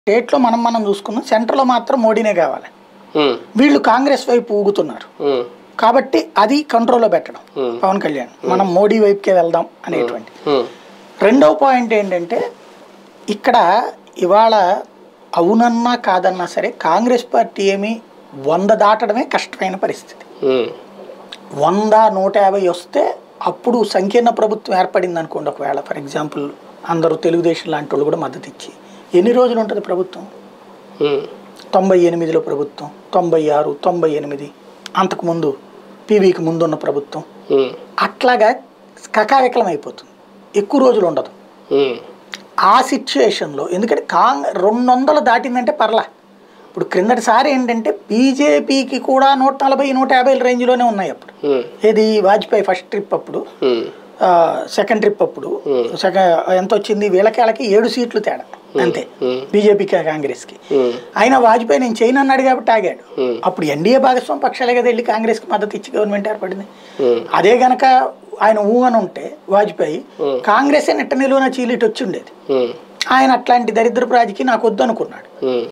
స్టేట్లో మనం మనం చూసుకున్నాం సెంటర్లో మాత్రం మోడీనే కావాలి ఉమ్, వీళ్ళు కాంగ్రెస్ వైపు ఊగుతున్నారు ఉమ్, కాబట్టి అది కంట్రోల్లో పెట్టడం Hmm. పవన్ కళ్యాణ్ మనం మోడీ వైపుకే వెళ్దాం అనేటువంటి ఉమ్, రెండవ పాయింట్ ఏంటంటే ఇక్కడ ఇవాళ అవునన్నా కాదన్నా సరే కాంగ్రెస్ పార్టీ ఏమి వంద దాటడమే కష్టమైన పరిస్థితి ఉమ్, వంద నూట యాభై వస్తే అప్పుడు సంకీర్ణ ప్రభుత్వం ఏర్పడింది అనుకోండి ఒకవేళ ఫర్ ఎగ్జాంపుల్ అందరూ తెలుగుదేశం లాంటి వాళ్ళు కూడా మద్దతు ఇచ్చి ఎన్ని రోజులు ఉంటుంది ప్రభుత్వం ఉమ్, తొంభై ఎనిమిదిలో ప్రభుత్వం తొంభై ఆరు తొంభై ఎనిమిది అంతకుముందు పీవీకి ముందున్న ప్రభుత్వం ఉమ్, అట్లాగా కకావికలం అయిపోతుంది ఎక్కువ రోజులు ఉండదు ఉమ్, ఆ సిచ్యుయేషన్లో ఎందుకంటే కాంగ్ రెండు వందలు దాటిందంటే పర్లా ఇప్పుడు క్రిందటిసారి ఏంటంటే బీజేపీకి కూడా నూట నలభై నూట యాభై రేంజ్లోనే ఉన్నాయి అప్పుడు ఉమ్, ఏది వాజ్పేయి ఫస్ట్ ట్రిప్ అప్పుడు ఉమ్, సెకండ్ ట్రిప్ అప్పుడు Hmm. సెకండ్ ఎంత వచ్చింది వీళ్ళకి వాళ్ళకి ఏడు సీట్లు తేడా అంతే Hmm. బీజేపీకి కాంగ్రెస్కి ఉమ్, ఆయన వాజ్పేయి నేను చేయను అన్నాడు కాబట్టి ఆగాడు Hmm. అప్పుడు ఎన్డీఏ భాగస్వామి పక్షాలే కదా వెళ్ళి కాంగ్రెస్కి మద్దతు ఇచ్చి గవర్నమెంట్ ఏర్పడింది ఉమ్, అదే గనక ఆయన ఊ అని ఉంటే వాజ్పేయి Hmm. కాంగ్రెస్ నిట్ట నిలువున చీలిటి వచ్చి ఉండేది ఉమ్, ఆయన అట్లాంటి దరిద్రపు రాజకీయ నాకు వద్దు అనుకున్నాడు ఉమ్.